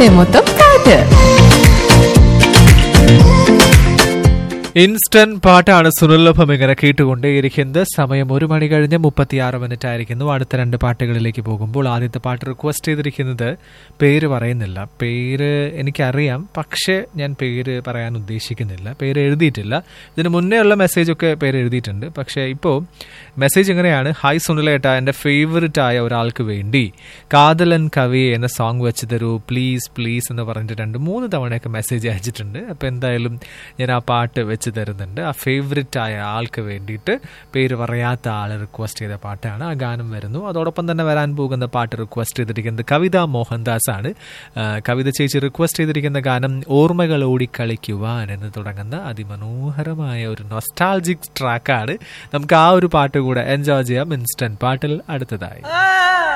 ഇവിടെ മൊത്തം പാട്ട് ഇൻസ്റ്റന്റ് പാട്ടാണ് സുനിലഭം ഇങ്ങനെ കേട്ടുകൊണ്ടേയിരിക്കുന്നത് സമയം ഒരു മണി കഴിഞ്ഞ് മുപ്പത്തിയാറ് മിനിറ്റ് ആയിരിക്കുന്നു അടുത്ത രണ്ട് പാട്ടുകളിലേക്ക് പോകുമ്പോൾ ആദ്യത്തെ പാട്ട് റിക്വസ്റ്റ് ചെയ്തിരിക്കുന്നത് പേര് പറയുന്നില്ല പേര് എനിക്കറിയാം പക്ഷേ ഞാൻ പേര് പറയാൻ ഉദ്ദേശിക്കുന്നില്ല പേര് എഴുതിയിട്ടില്ല ഇതിന് മുന്നേ ഉള്ള മെസ്സേജൊക്കെ പേര് എഴുതിയിട്ടുണ്ട് പക്ഷേ ഇപ്പോൾ മെസ്സേജ് ഇങ്ങനെയാണ് ഹായ് സുനിലേട്ട എൻ്റെ ഫേവററ്റ് ആയ ഒരാൾക്ക് വേണ്ടി കാതലൻ കവി എന്ന സോങ് വെച്ച് തരൂ പ്ലീസ് പ്ലീസ് എന്ന് പറഞ്ഞിട്ട് രണ്ട് മൂന്ന് തവണയൊക്കെ മെസ്സേജ് അയച്ചിട്ടുണ്ട് അപ്പോൾ എന്തായാലും ഞാൻ ആ പാട്ട് വെച്ച് തരുന്നുണ്ട് ആ ഫേവററ്റ് ആയ ആൾക്ക് വേണ്ടിയിട്ട് പേര് പറയാത്ത ആൾ റിക്വസ്റ്റ് ചെയ്ത പാട്ടാണ് ആ ഗാനം വരുന്നു അതോടൊപ്പം തന്നെ വരാൻ പോകുന്ന പാട്ട് റിക്വസ്റ്റ് ചെയ്തിരിക്കുന്നത് കവിത മോഹൻദാസ് ആണ് ആ, കവിത ചേച്ചി റിക്വസ്റ്റ് ചെയ്തിരിക്കുന്ന ഗാനം ഓർമ്മകൾ ഓടിക്കളിക്കുവാൻ എന്ന് തുടങ്ങുന്ന അതിമനോഹരമായ ഒരു നൊസ്റ്റാൾജിക് ട്രാക്കാണ് നമുക്ക് ആ ഒരു പാട്ട് കൂടെ എൻജോയ് ചെയ്യാം ഇൻസ്റ്റന്റ് പാട്ടിൽ അടുത്തതായി